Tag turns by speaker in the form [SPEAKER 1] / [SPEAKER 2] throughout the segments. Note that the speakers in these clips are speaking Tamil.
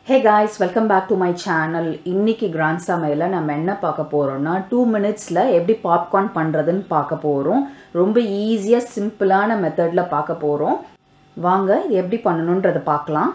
[SPEAKER 1] hey guys welcome back to my channel இன்னைக்கு கிராண்ட் சமையலில் நம்ம என்ன பார்க்க போகிறோம்னா டூ மினிட்ஸில் எப்படி பாப்கார்ன் பண்ணுறதுன்னு பார்க்க போகிறோம் ரொம்ப ஈஸியாக சிம்பிளான மெத்தடில் பார்க்க போகிறோம் வாங்க இது எப்படி பண்ணணுன்றதை பார்க்கலாம்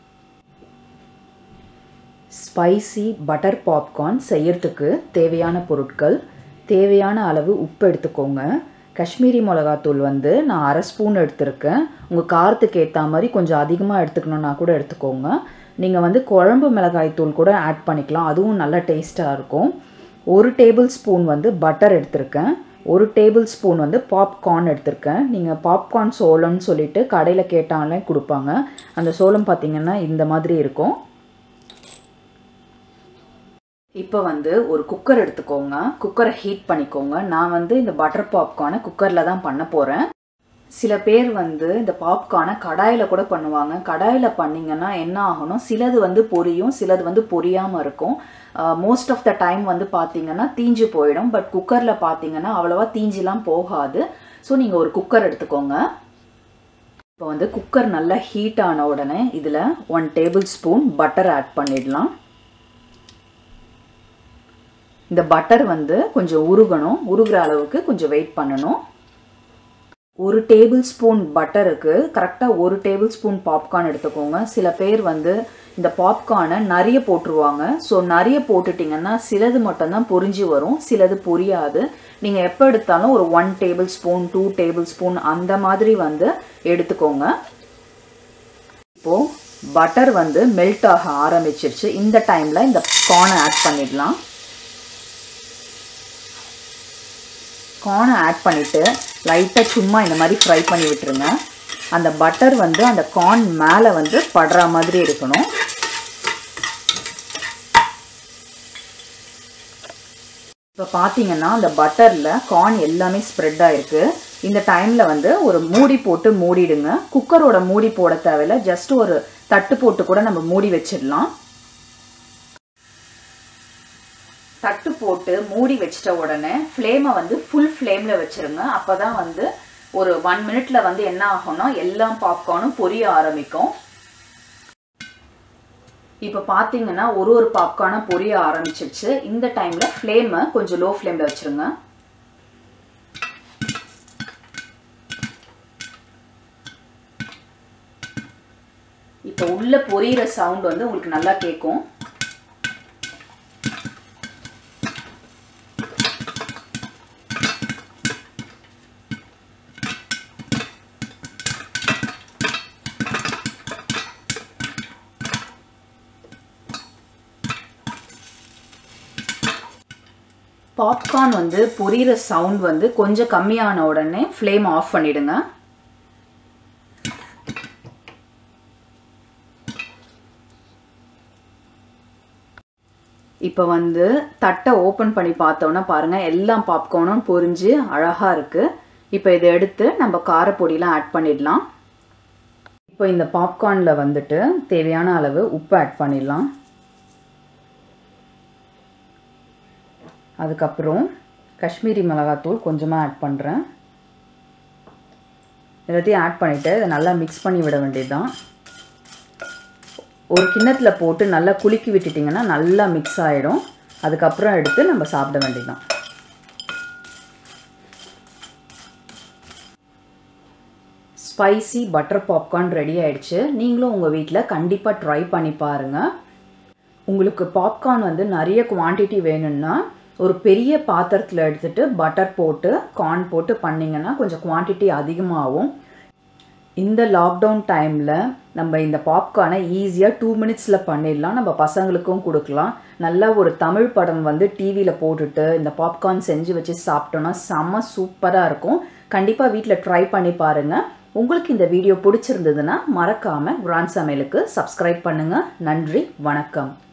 [SPEAKER 1] ஸ்பைசி பட்டர் பாப்கார்ன் செய்யறதுக்கு தேவையான பொருட்கள் தேவையான அளவு உப்பு எடுத்துக்கோங்க காஷ்மீரி மிளகாத்தூள் வந்து நான் அரை ஸ்பூன் எடுத்திருக்கேன் உங்கள் காரத்துக்கு ஏற்ற மாதிரி கொஞ்சம் அதிகமாக எடுத்துக்கணுன்னா கூட எடுத்துக்கோங்க நீங்கள் வந்து குழம்பு மிளகாய் தூள் கூட ஆட் பண்ணிக்கலாம் அதுவும் நல்ல டேஸ்ட்டாக இருக்கும் ஒரு டேபிள் ஸ்பூன் வந்து பட்டர் எடுத்திருக்கேன் ஒரு டேபிள் ஸ்பூன் வந்து பாப்கார்ன் எடுத்திருக்கேன் நீங்கள் பாப்கார்ன் சோளம்னு சொல்லிட்டு கடையில் கேட்டாலே கொடுப்பாங்க அந்த சோளம் பார்த்திங்கன்னா இந்த மாதிரி இருக்கும் இப்போ வந்து ஒரு குக்கர் எடுத்துக்கோங்க குக்கரை ஹீட் பண்ணிக்கோங்க நான் வந்து இந்த பட்டர் பாப்கார்னை குக்கரில் தான் பண்ண போகிறேன் சில பேர் வந்து இந்த பாப்கார்னை கடாயில் கூட பண்ணுவாங்க கடாயில் பண்ணிங்கன்னா என்ன ஆகணும் சிலது வந்து பொரியும் சிலது வந்து பொரியாமல் இருக்கும் மோஸ்ட் ஆஃப் த டைம் வந்து பார்த்தீங்கன்னா தீஞ்சு போயிடும் பட் குக்கரில் பார்த்தீங்கன்னா அவ்வளோவா தீஞ்சிலாம் போகாது ஸோ நீங்கள் ஒரு குக்கர் எடுத்துக்கோங்க இப்போ வந்து குக்கர் நல்லா ஹீட் ஆன உடனே இதில் one tablespoon butter add பண்ணிடலாம் இந்த பட்டர் வந்து கொஞ்சம் உருகணும் உருகிற அளவுக்கு கொஞ்சம் வெயிட் பண்ணணும் ஒரு டேபிள் ஸ்பூன் பட்டருக்கு கரெக்டாக ஒரு டேபிள் ஸ்பூன் பாப்கார்ன் எடுத்துக்கோங்க சில பேர் வந்து இந்த பாப்கார்னை நிறைய போட்டுருவாங்க ஸோ நிறைய போட்டுட்டிங்கன்னா சிலது மட்டும்தான் பொரிஞ்சு வரும் சிலது பொரியாது நீங்கள் எப்போ எடுத்தாலும் ஒரு one tablespoon two tablespoon அந்த மாதிரி வந்து எடுத்துக்கோங்க இப்போது பட்டர் வந்து மெல்ட் ஆக ஆரம்பிச்சிருச்சு இந்த டைமில் இந்த கார்னை ஆட் பண்ணிடலாம் கார்னை ஆட் பண்ணிவிட்டு லைட்டாக சும்மா இந்த மாதிரி ஃப்ரை பண்ணி விட்டுருங்க அந்த பட்டர் வந்து அந்த கார்ன் மேலே வந்து படுற மாதிரி இருக்கணும் இப்போ பார்த்தீங்கன்னா அந்த பட்டரில் கார்ன் எல்லாமே ஸ்ப்ரெட் ஆகிருக்கு இந்த டைமில் வந்து ஒரு மூடி போட்டு மூடிடுங்க குக்கரோட மூடி போட தேவையில்ல ஜஸ்ட் ஒரு தட்டு போட்டு கூட நம்ம மூடி வச்சிடலாம் தட்டு போட்டு மூடி வச்சிட்ட உடனே ஃப்ளேமை வந்து ஃபுல் ஃப்ளேமில் வச்சுருங்க அப்போ தான் வந்து ஒரு ஒன் மினிட்ல வந்து என்ன ஆகும்னா எல்லா பாப்கார்னும் பொரிய ஆரம்பிக்கும் இப்போ பார்த்தீங்கன்னா ஒரு ஒரு பாப்கார்னும் பொரிய ஆரம்பிச்சிருச்சு இந்த டைமில் ஃப்ளேமை கொஞ்சம் லோ ஃப்ளேமில் வச்சுருங்க இப்போ உள்ள பொரியிற சவுண்ட் வந்து உங்களுக்கு நல்லா கேட்கும் பாப்கார்ன் வந்து பொரியிற சவுண்ட் வந்து கொஞ்சம் கம்மியான உடனே ஃப்ளேம் ஆஃப் பண்ணிடுங்க இப்போ வந்து தட்டை ஓப்பன் பண்ணி பார்த்தோன்னா பாருங்கள் எல்லா பாப்கார்னும் பொரிஞ்சு அழகாக இருக்குது இப்போ இதை எடுத்து நம்ம காரப்பொடியெலாம் ஆட் பண்ணிடலாம் இப்போ இந்த பாப்கார்னில் வந்துட்டு தேவையான அளவு உப்பு ஆட் பண்ணிடலாம் அதுக்கப்புறம் காஷ்மீரி மிளகாத்தூள் கொஞ்சமாக ஆட் பண்ணுறேன் எல்லாத்தையும் ஆட் பண்ணிவிட்டு இதை நல்லா மிக்ஸ் பண்ணி விட வேண்டியது தான் ஒரு கிண்ணத்தில் போட்டு நல்லா குலுக்கி விட்டுட்டிங்கன்னா நல்லா மிக்ஸ் ஆகிடும் அதுக்கப்புறம் எடுத்து நம்ம சாப்பிட வேண்டியதுதான் ஸ்பைசி பட்டர் பாப்கார்ன் ரெடி ஆயிடுச்சு நீங்களும் உங்கள் வீட்டில் கண்டிப்பாக ட்ரை பண்ணி பாருங்கள் உங்களுக்கு பாப்கார்ன் வந்து நிறைய குவான்டிட்டி வேணும்னா ஒரு பெரிய பாத்திரத்தில் எடுத்துகிட்டு பட்டர் போட்டு கார்ன் போட்டு பண்ணிங்கன்னா கொஞ்சம் குவான்டிட்டி அதிகமாகும் இந்த லாக்டவுன் டைமில் நம்ம இந்த பாப்கார்னை ஈஸியாக டூ மினிட்ஸில் பண்ணிடலாம் நம்ம பசங்களுக்கும் கொடுக்கலாம் நல்லா ஒரு தமிழ் படம் வந்து டிவியில் போட்டுட்டு இந்த பாப்கார்ன் செஞ்சு வச்சு சாப்பிட்டோன்னா செம்ம சூப்பராக இருக்கும் கண்டிப்பாக வீட்டில் ட்ரை பண்ணி பாருங்கள் உங்களுக்கு இந்த வீடியோ பிடிச்சிருந்ததுன்னா மறக்காமல் கிராண்ட் சமையலுக்கு சப்ஸ்கிரைப் பண்ணுங்கள் நன்றி வணக்கம்